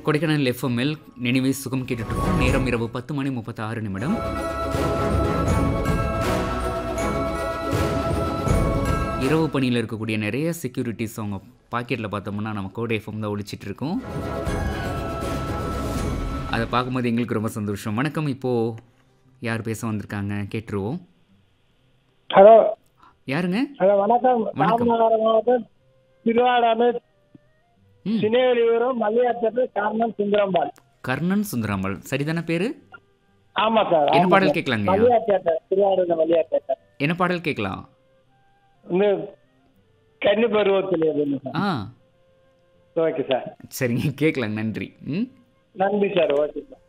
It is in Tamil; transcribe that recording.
கொடைக்கானல் எஃப்எம்எல் நினைவே சுகம் கேட்டுட்டு இருக்கோம் நேரம் இரவு பத்து மணி முப்பத்தி ஆறு நிமிடம் இரவு பணியில் இருக்கக்கூடிய நிறைய செக்யூரிட்டிஸ் அவங்க பாக்கெட்டில் பார்த்தோம்னா நம்ம கோடை எஃப்எம் தான் ஒழிச்சிட்டு இருக்கோம் அதை பார்க்கும்போது எங்களுக்கு ரொம்ப சந்தோஷம் வணக்கம் இப்போது யார் பேச வந்திருக்காங்க கேட்டுருவோம் ஹலோ யாருங்க ஹலோ வணக்கம் வணக்கம். ராமநாதபுரம் மாவட்டம் திருவாடாமை ம் சினேவெளியூரம் மல்லியாத்தட்டு காரணம் சுந்தரம்பாள் கர்ணன் சுந்தராமல் சரிதானே பேர் ஆமா சார் என்ன பாடல் கேட்கலாங்க மல்லியாத்தேட்டை திருவாரூர் மல்லியாத்தேட்டை என்ன பாடல் கேட்கலாம் இந்த கன்னி பருவத்தில் இருந்து சார் ஆ ஓகே சார் சரிங்க கேட்கலாங்க நன்றி ம் நன்றி சார் ஓகே சார்